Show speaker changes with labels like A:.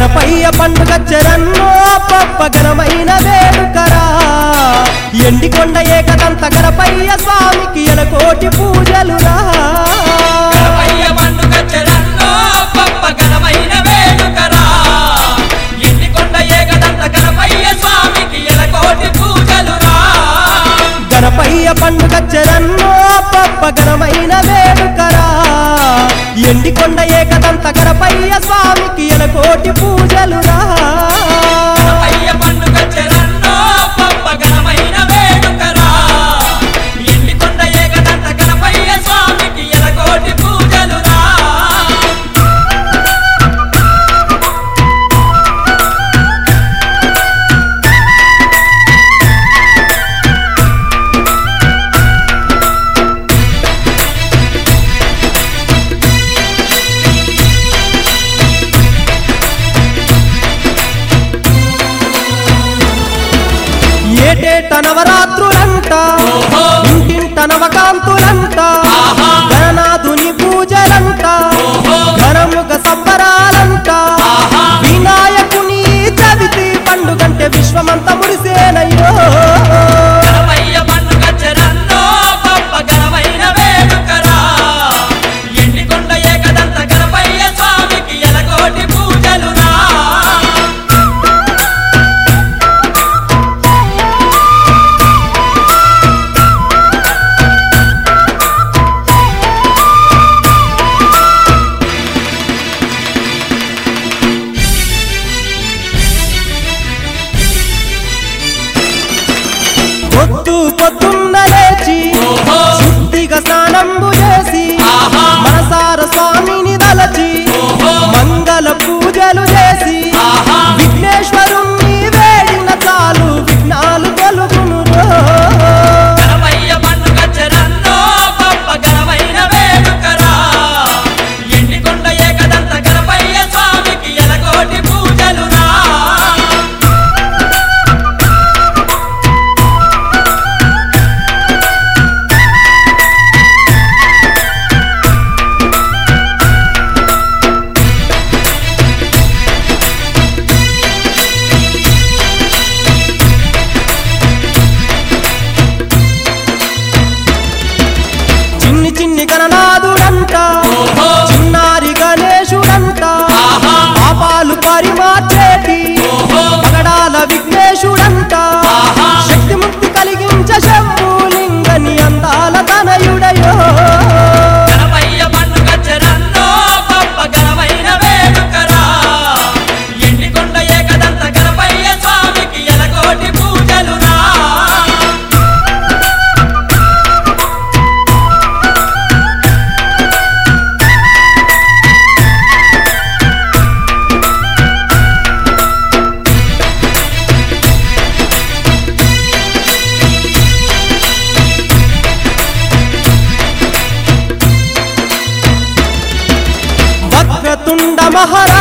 A: గణపయ్య పండుగ చెరన్నో పప్ప ఘనమైన వేడుకరా ఎండికొండ ఏకదంత గణపయ్య స్వామికి ఎలకోటి పూజలురా
B: గణపయ్య పండుగ చెరన్నో గొప్ప ఘనమైన వేడుకరా ఎండికొండ ఏకదంత గణపయ్య స్వామికి ఎలకోటి పూజలురా
A: గణపయ్య పండుగ చెరన్నో పప్ప ఘనమైన వేడుకరా ఎండికొండ ఏకదంత గణపయ్య స్వామికి ఎలకోటి పూజలురా
B: గణపయ్య పండుగ చెరన్నో గొప్ప ఘనమైన వేడుకరా ఎండికొండ ఏకదంత గణపయ్య స్వామికి ఎలకోటి పూజలురా
A: ఏటేట నవరాత్రులంట
B: ఓహో.
A: ఇంటింట నవకాంతులంట
B: ఆహా.
A: గణనాథుని పూజలంట
B: ఓహో.
A: ఘనముగ సంబరాలంట
B: ఆహా.
A: వినాయకుని చవితి పండుగంటే విశ్వమంత మురిసేనయ్యో
B: గణపయ్య పండుగ చెరన్నో గొప్ప ఘనమైన వేడుకరా ఎండికొండ ఏకదంత గణపయ్య స్వామికి ఎలకోటి పూజలురా
A: పొద్దు పొద్దున్న లేచి
B: ఓహో.
A: శుద్ధిగా స్నానంబు చేసి
B: ఆహా.
A: మనసార స్వామిని దలచి
B: ఓహో.
A: మంగళ పూజలు చేసి
B: ఆహా.
A: విఘ్నేశ్వరుణ్ణి వేడిన చాలు విఘ్నాలు తొలుగును
B: గణపయ్య పండుగ చెరన్నో గొప్ప ఘనమైన వేడుకరా ఎండికొండ ఏకదంత గణపయ్య స్వామికి ఎలకోటి పూజలురా
A: చిన్ని చిన్ని గణనాథుడంట
B: ఓహో.
A: చిన్నారి గణేశుడంట
B: ఆహా.
A: పాపాలు పరిమార్చేటి
B: ఓహో.
A: పగడాల విఘ్నేశుడంట
B: ఆహా.
A: శక్తి ముక్తి కలిగించ శంభులింగని అందాల తనయుడయో
B: గణపయ్య పండుగ చెరన్నో గొప్ప ఘనమైన వేడుకరా ఎండికొండ ఏకదంత గణపయ్య స్వామికి ఎలకోటి పూజలురా
A: వక్రతుండ మహారాజా